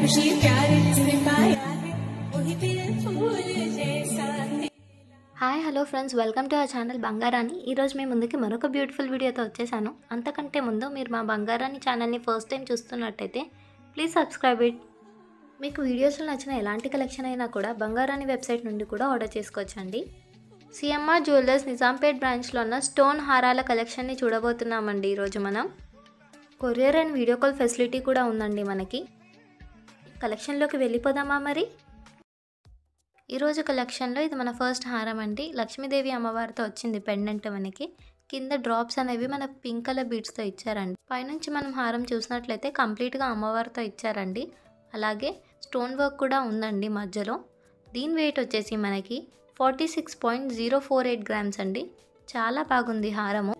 खुशी प्यार जिसने पाया है वही तेरे फूल जैसा hi hello friends welcome to our channel బంగారాన్ని ఈరోజు మీ ముందుకి మరొక బ్యూటిఫుల్ వీడియోతో వచ్చేసాను అంతకంటే ముందు మీరు మా బంగారాన్ని ఛానల్ని ఫస్ట్ టైం చూస్తున్నట్టయితే ప్లీజ్ సబ్స్క్రైబ్ ఇట్ మీకు వీడియోస్లో నచ్చిన ఎలాంటి కలెక్షన్ అయినా కూడా బంగారాన్ని వెబ్సైట్ నుండి కూడా ఆర్డర్ చేసుకోవచ్చండి సిఎంఆర్ జ్యువెలర్స్ నిజాంపేట్ బ్రాంచ్లో ఉన్న స్టోన్ హారాల కలెక్షన్ని చూడబోతున్నామండి ఈరోజు మనం courier and video call facility కూడా ఉందండి మనకి కలెక్షన్లోకి వెళ్ళిపోదామా మరి ఈరోజు కలెక్షన్లో ఇది మన ఫస్ట్ హారం అండి లక్ష్మీదేవి అమ్మవారితో వచ్చింది పెండెంట్ మనకి కింద డ్రాప్స్ అనేవి మన పింక్ కలర్ బీడ్స్తో ఇచ్చారండి పైనుంచి మనం హారం చూసినట్లయితే కంప్లీట్గా అమ్మవారితో ఇచ్చారండి అలాగే స్టోన్ వర్క్ కూడా ఉందండి మధ్యలో దీని వెయిట్ వచ్చేసి మనకి forty six point zero four eight grams అండి చాలా బాగుంది హారము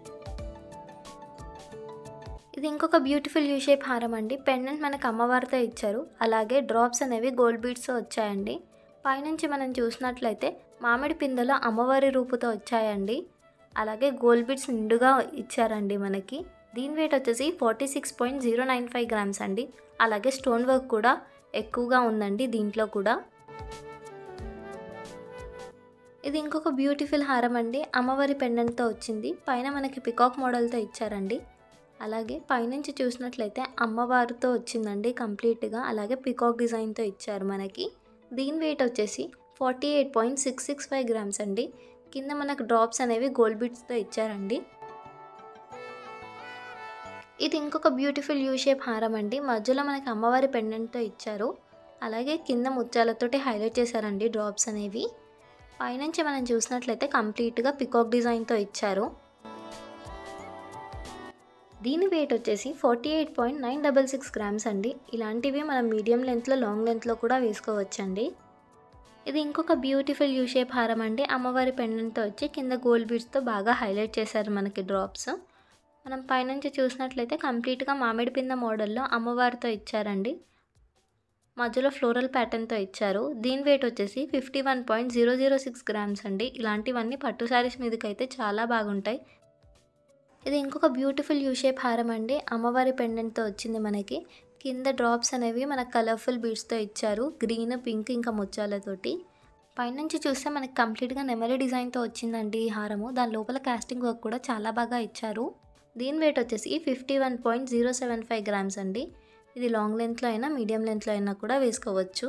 ఇది ఇంకొక బ్యూటిఫుల్ యూ షేప్ హారం అండి పెండెంట్ మనకు అమ్మవారితో ఇచ్చారు అలాగే డ్రాప్స్ అనేవి గోల్డ్ బీడ్స్తో వచ్చాయండి పైనుంచి మనం చూసినట్లయితే మామిడి పిందెలో అమ్మవారి రూపుతో వచ్చాయండి అలాగే గోల్డ్ బీడ్స్ నిండుగా ఇచ్చారండి మనకి దీని వెయిట్ వచ్చేసి forty six point zero nine five grams అండి అలాగే స్టోన్ వర్క్ కూడా ఎక్కువగా ఉందండి దీంట్లో కూడా ఇది ఇంకొక బ్యూటిఫుల్ హారం అండి అమ్మవారి పెండెంట్తో వచ్చింది పైన మనకి పికాక్ మోడల్తో ఇచ్చారండి అలాగే పైనుంచి చూసినట్లయితే అమ్మవారితో వచ్చిందండి కంప్లీట్గా అలాగే పికాక్ డిజైన్తో ఇచ్చారు మనకి దీని వెయిట్ వచ్చేసి forty eight point six six five grams అండి కింద మనకు డ్రాప్స్ అనేవి గోల్డ్ బీట్స్తో ఇచ్చారండి ఇది ఇంకొక బ్యూటిఫుల్ యూ షేప్ హారం అండి మధ్యలో మనకి అమ్మవారి పెండెంట్తో ఇచ్చారు అలాగే కింద ముత్యాలతోటి హైలైట్ చేశారండి డ్రాప్స్ అనేవి పైనుంచి మనం చూసినట్లయితే కంప్లీట్గా పికాక్ డిజైన్తో ఇచ్చారు దీని వెయిట్ వచ్చేసి forty eight point nine double six grams అండి ఇలాంటివి మనం మీడియం లెంత్లో లాంగ్ లెంత్లో కూడా వేసుకోవచ్చండి ఇది ఇంకొక బ్యూటిఫుల్ యూ షేప్ హారం అండి అమ్మవారి పెండెంట్తో వచ్చి కింద గోల్డ్ బీడ్స్తో బాగా హైలైట్ చేశారు మనకి డ్రాప్స్ మనం పైనుంచి చూసినట్లయితే కంప్లీట్గా మామిడి పింద మోడల్లో అమ్మవారితో ఇచ్చారండి మధ్యలో ఫ్లోరల్ ప్యాటర్న్తో ఇచ్చారు దీని వెయిట్ వచ్చేసి fifty one point zero zero six grams అండి ఇలాంటివన్నీ పట్టు శారీస్ మీదకైతే చాలా బాగుంటాయి ఇది ఇంకొక బ్యూటిఫుల్ యూ షేప్ హారం అండి అమ్మవారి పెండెంట్తో వచ్చింది మనకి కింద డ్రాప్స్ అనేవి మనకు కలర్ఫుల్ బీడ్స్తో ఇచ్చారు గ్రీన్ పింక్ ఇంకా ముత్యాలతోటి పైనుంచి చూస్తే మనకి కంప్లీట్గా నెమలి డిజైన్తో వచ్చిందండి ఈ హారము దాని లోపల కాస్టింగ్ వర్క్ కూడా చాలా బాగా ఇచ్చారు దీని వెయిట్ వచ్చేసి fifty one point zero seven five grams అండి ఇది లాంగ్ లెంత్లో అయినా మీడియం లెంత్లో అయినా కూడా వేసుకోవచ్చు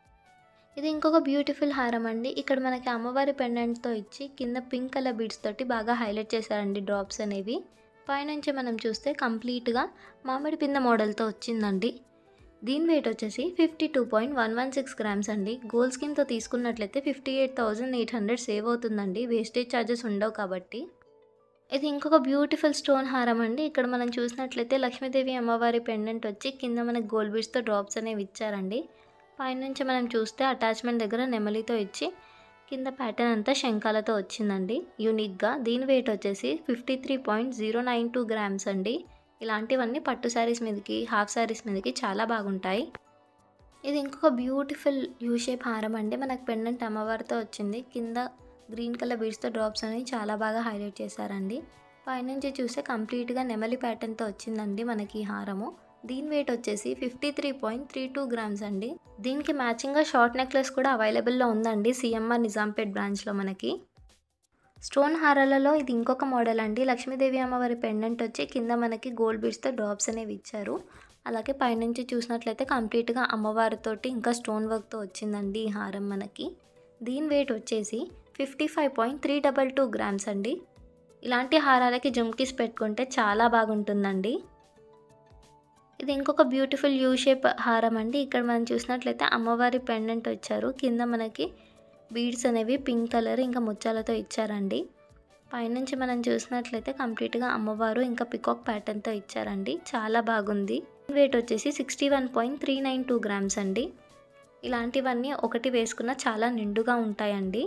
ఇది ఇంకొక బ్యూటిఫుల్ హారం అండి ఇక్కడ మనకి అమ్మవారి పెండెంట్తో ఇచ్చి కింద పింక్ కలర్ బీడ్స్ తోటి బాగా హైలైట్ చేశారండి డ్రాప్స్ అనేవి పైనుంచి మనం చూస్తే కంప్లీట్గా మామిడి పింద మోడల్తో వచ్చిందండి దీని వెయిట్ వచ్చేసి fifty two point one one six grams అండి గోల్డ్ స్కిన్తో తీసుకున్నట్లయితే fifty eight thousand eight hundred save అవుతుందండి వేస్టేజ్ ఛార్జెస్ ఉండవు కాబట్టి ఇది ఇంకొక బ్యూటిఫుల్ స్టోన్ హారం అండి ఇక్కడ మనం చూసినట్లయితే లక్ష్మీదేవి అమ్మవారి పెండెంట్ వచ్చి కింద మనకి గోల్డ్ బీడ్స్తో డ్రాప్స్ అనేవి ఇచ్చారండి పైనుంచి మనం చూస్తే అటాచ్మెంట్ దగ్గర నెమలితో ఇచ్చి కింద ప్యాటర్న్ అంతా శంఖాలతో వచ్చిందండి యూనిక్గా దీని వెయిట్ వచ్చేసి fifty three point zero nine two grams అండి ఇలాంటివన్నీ పట్టు శారీస్ మీదకి హాఫ్ శారీస్ మీదకి చాలా బాగుంటాయి ఇది ఇంకొక బ్యూటిఫుల్ యూ షేప్ హారం అండి మనకు పెండెంట్ అమ్మవారితో వచ్చింది కింద గ్రీన్ కలర్ బీడ్స్తో డ్రాప్స్ అనేవి చాలా బాగా హైలైట్ చేశారండి పైనుంచి చూస్తే కంప్లీట్గా నెమలి ప్యాటర్న్తో వచ్చిందండి మనకి ఈ హారము దీని వెయిట్ వచ్చేసి fifty three point three two grams అండి దీనికి మ్యాచింగ్గా షార్ట్ నెక్లెస్ కూడా అవైలబుల్లో ఉందండి సిఎంఆర్ నిజాంపేట్ బ్రాంచ్లో మనకి స్టోన్ హారాలలో ఇది ఇంకొక మోడల్ అండి లక్ష్మీదేవి అమ్మవారి పెండెంట్ వచ్చి కింద మనకి గోల్డ్ బీడ్స్తో డ్రాప్స్ అనేవి ఇచ్చారు అలాగే పైనుంచి చూసినట్లయితే కంప్లీట్గా అమ్మవారితోటి ఇంకా స్టోన్ వర్క్తో వచ్చిందండి ఈ హారం మనకి దీని వెయిట్ వచ్చేసి fifty five point three double two grams అండి ఇలాంటి హారాలకి జుమ్కీస్ పెట్టుకుంటే చాలా బాగుంటుందండి ఇది ఇంకొక బ్యూటిఫుల్ యూ షేప్ హారం అండి ఇక్కడ మనం చూసినట్లయితే అమ్మవారి పెండెంట్ వచ్చారు కింద మనకి బీడ్స్ అనేవి పింక్ కలర్ ఇంకా ముత్యాలతో ఇచ్చారండి పైనుంచి మనం చూసినట్లయితే కంప్లీట్గా అమ్మవారు ఇంకా పికాక్ ప్యాటర్న్తో ఇచ్చారండి చాలా బాగుంది వెయిట్ వచ్చేసి sixty one point three nine two grams అండి ఇలాంటివన్నీ ఒకటి వేసుకున్న చాలా నిండుగా ఉంటాయండి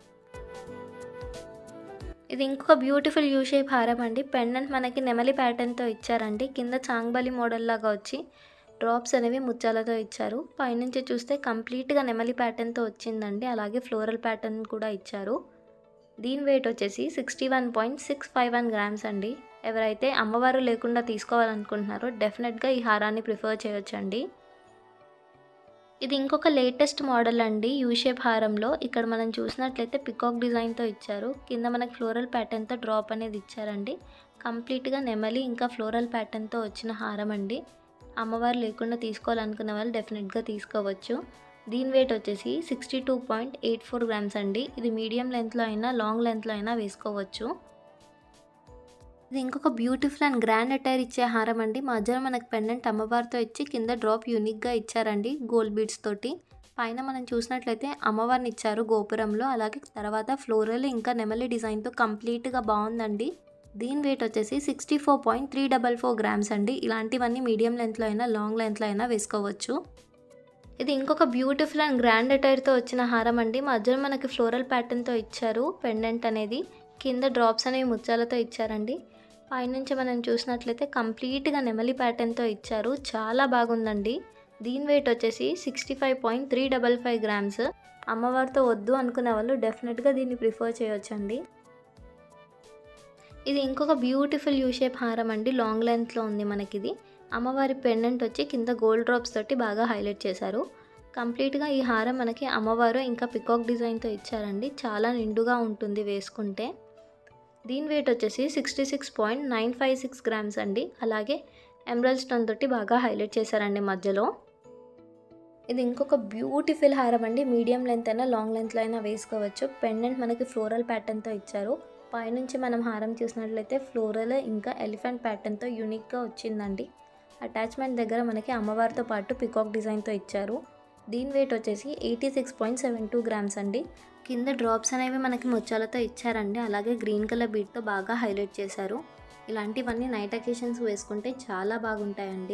ఇది ఇంకొక బ్యూటిఫుల్ యూ షేప్ హారం అండి పెండెంట్ మనకి నెమలి ప్యాటర్న్తో ఇచ్చారండి కింద చాంగ్బలి మోడల్ లాగా వచ్చి డ్రాప్స్ అనేవి ముత్యాలతో ఇచ్చారు పైనుంచి చూస్తే కంప్లీట్గా నెమలి ప్యాటర్న్తో వచ్చిందండి అలాగే ఫ్లోరల్ ప్యాటర్న్ కూడా ఇచ్చారు దీని వెయిట్ వచ్చేసి sixty one point six five one grams అండి ఎవరైతే అమ్మవారు లేకుండా తీసుకోవాలనుకుంటున్నారో డెఫినెట్గా ఈ హారాన్ని ప్రిఫర్ చేయొచ్చండి ఇది ఇంకొక లేటెస్ట్ మోడల్ అండి యూ షేప్ హారంలో ఇక్కడ మనం చూసినట్లయితే పికాక్ డిజైన్తో ఇచ్చారు కింద మనకి ఫ్లోరల్ ప్యాటర్న్తో డ్రాప్ అనేది ఇచ్చారండి కంప్లీట్గా నెమలి ఇంకా ఫ్లోరల్ ప్యాటర్న్తో వచ్చిన హారం అండి అమ్మవారు లేకుండా తీసుకోవాలనుకున్న వాళ్ళు డెఫినెట్గా తీసుకోవచ్చు దీని వెయిట్ వచ్చేసి sixty two point eight four grams అండి ఇది మీడియం లెంత్లో అయినా లాంగ్ లెంత్లో అయినా వేసుకోవచ్చు ఇది ఇంకొక బ్యూటిఫుల్ అండ్ గ్రాండ్ అటైర్ ఇచ్చే హారం అండి మధ్యలో మనకు పెండెంట్ అమ్మవారితో ఇచ్చి కింద డ్రాప్ యూనిక్గా ఇచ్చారండి గోల్డ్ బీడ్స్ తోటి పైన మనం చూసినట్లయితే అమ్మవారిని ఇచ్చారు గోపురంలో అలాగే తర్వాత ఫ్లోరల్ ఇంకా నెమలి డిజైన్తో కంప్లీట్గా బాగుందండి దీని వెయిట్ వచ్చేసి sixty four point three double four grams అండి ఇలాంటివన్నీ మీడియం లెంత్లో అయినా లాంగ్ లెంత్లో అయినా వేసుకోవచ్చు ఇది ఇంకొక బ్యూటిఫుల్ అండ్ గ్రాండ్ అటైర్తో వచ్చిన హారం అండి మధ్యలో మనకి ఫ్లోరల్ ప్యాటర్న్తో ఇచ్చారు పెండెంట్ అనేది కింద డ్రాప్స్ అనేవి ముత్యాలతో ఇచ్చారండి పైనుంచి మనం చూసినట్లయితే కంప్లీట్గా నెమలి ప్యాటర్న్తో ఇచ్చారు చాలా బాగుందండి దీని వెయిట్ వచ్చేసి sixty five point three double five grams అమ్మవారితో వద్దు అనుకునే వాళ్ళు డెఫినెట్గా దీన్ని ప్రిఫర్ చేయొచ్చండి ఇది ఇంకొక బ్యూటిఫుల్ యూ షేప్ హారం అండి లాంగ్ లెంత్లో ఉంది మనకి ఇది అమ్మవారి పెండెంట్ వచ్చి కింద గోల్డ్ డ్రాప్స్ తోటి బాగా హైలైట్ చేశారు కంప్లీట్గా ఈ హారం మనకి అమ్మవారు ఇంకా పికాక్ డిజైన్తో ఇచ్చారండి చాలా నిండుగా ఉంటుంది వేసుకుంటే దీని వెయిట్ వచ్చేసి sixty six point nine five six grams అండి అలాగే ఎమరల్ స్టోన్ తోటి బాగా హైలైట్ చేశారండి మధ్యలో ఇది ఇంకొక బ్యూటిఫుల్ హారం అండి మీడియం లెంత్ అయినా లాంగ్ లెంత్లో అయినా వేసుకోవచ్చు పెండెంట్ మనకి ఫ్లోరల్ ప్యాటర్న్తో ఇచ్చారు పైనుంచి మనం హారం చూసినట్లయితే ఫ్లోరల్ ఇంకా ఎలిఫెంట్ ప్యాటర్న్తో యూనిక్గా వచ్చిందండి అటాచ్మెంట్ దగ్గర మనకి అమ్మవారితో పాటు పికాక్ డిజైన్తో ఇచ్చారు దీని వెయిట్ వచ్చేసి eighty six point seven two grams అండి కింద డ్రాప్స్ అనేవి మనకి ముత్యాలతో ఇచ్చారండి అలాగే గ్రీన్ కలర్ బీట్తో బాగా హైలైట్ చేశారు ఇలాంటివన్నీ నైట్ అకేషన్స్ వేసుకుంటే చాలా బాగుంటాయండి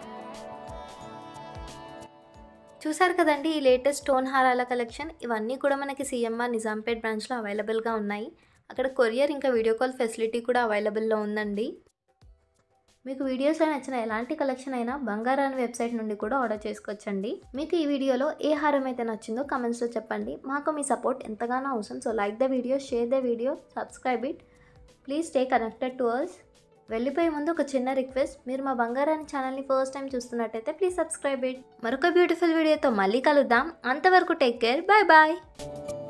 చూసారు కదండి ఈ లేటెస్ట్ స్టోన్ హారాల కలెక్షన్ ఇవన్నీ కూడా మనకి సిఎంఆర్ నిజాంపేట్ బ్రాంచ్లో అవైలబుల్గా ఉన్నాయి అక్కడ కొరియర్ ఇంకా వీడియో కాల్ ఫెసిలిటీ కూడా అవైలబుల్లో ఉందండి మీకు వీడియోస్లో నచ్చిన ఎలాంటి కలెక్షన్ అయినా బంగారాన్ వెబ్సైట్ నుండి కూడా ఆర్డర్ చేసుకోవచ్చండి మీకు ఈ వీడియోలో ఏ హారం అయితే నచ్చిందో కమెంట్స్లో చెప్పండి మాకు మీ సపోర్ట్ ఎంతగానో అవసరం so like the video share the video subscribe it please stay connected to us వెళ్ళిపోయే ముందు ఒక చిన్న రిక్వెస్ట్ మీరు మా బంగారాన్ని ఛానల్ని ఫస్ట్ టైం చూస్తున్నట్టయితే ప్లీజ్ సబ్స్క్రైబ్ ఇట్ మరొక బ్యూటిఫుల్ వీడియోతో మళ్ళీ కలుద్దాం అంతవరకు టేక్ కేర్ బాయ్ బాయ్